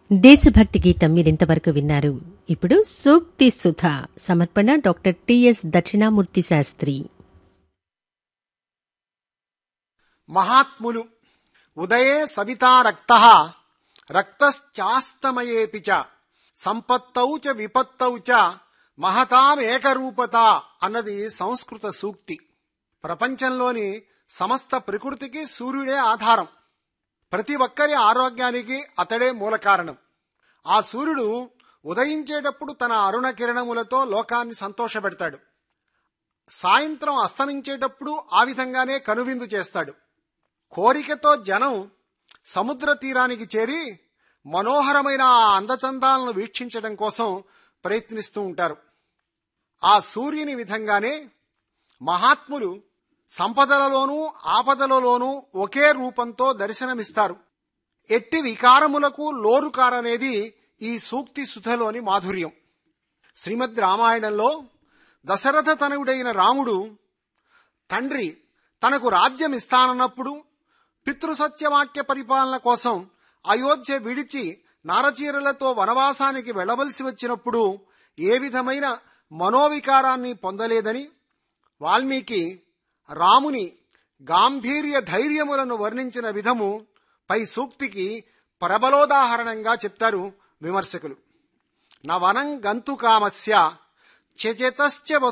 దేశభక్తి గీతం మీరింతవరకు విన్నారు ఇప్పుడు సూక్తి సుధ సమర్పణ డాక్టర్ టిఎస్ దక్షిణామూర్తి శాస్త్రి మహాత్ములు ఉదయే సవితా రక్త రక్తశ్చాస్తమయేపి చ సంపత్తౌ చ విపత్తౌ చ మహతామేకరూపత అన్నది సంస్కృత సూక్తి ప్రపంచంలోని సమస్త ప్రకృతికి సూర్యుడే ఆధారం ప్రతి ఒక్కరి ఆరోగ్యానికి అతడే మూల కారణం ఆ సూర్యుడు ఉదయించేటప్పుడు తన అరుణ కిరణములతో లోకాన్ని సంతోషపెడతాడు సాయంత్రం అస్తమించేటప్పుడు ఆ విధంగానే కనువిందు చేస్తాడు కోరికతో జనం సముద్ర తీరానికి చేరి మనోహరమైన ఆ అందచందాలను వీక్షించడం కోసం ప్రయత్నిస్తూ ఉంటారు ఆ సూర్యుని విధంగానే మహాత్ములు సంపదలలోనూ ఆపదలలోనూ ఒకే రూపంతో దర్శనమిస్తారు ఎట్టి వికారములకు లోరుకారనేది ఈ సూక్తి సుధలోని మాధుర్యం శ్రీమద్ రామాయణంలో దశరథ తనయుడైన రాముడు తండ్రి తనకు రాజ్యం ఇస్తానన్నప్పుడు పితృసత్యవాక్య పరిపాలన కోసం అయోధ్య విడిచి నారచీరలతో వనవాసానికి వెళ్లవలసి వచ్చినప్పుడు ఏ విధమైన మనోవికారాన్ని పొందలేదని వాల్మీకి రాముని గాంభీర్య ధైర్యములను వర్ణించిన విధము పై సూక్తికి ప్రబలోదాహరణంగా చెప్తారు విమర్శకులు నవనం గంతుకామస్య త్యజతశ్చ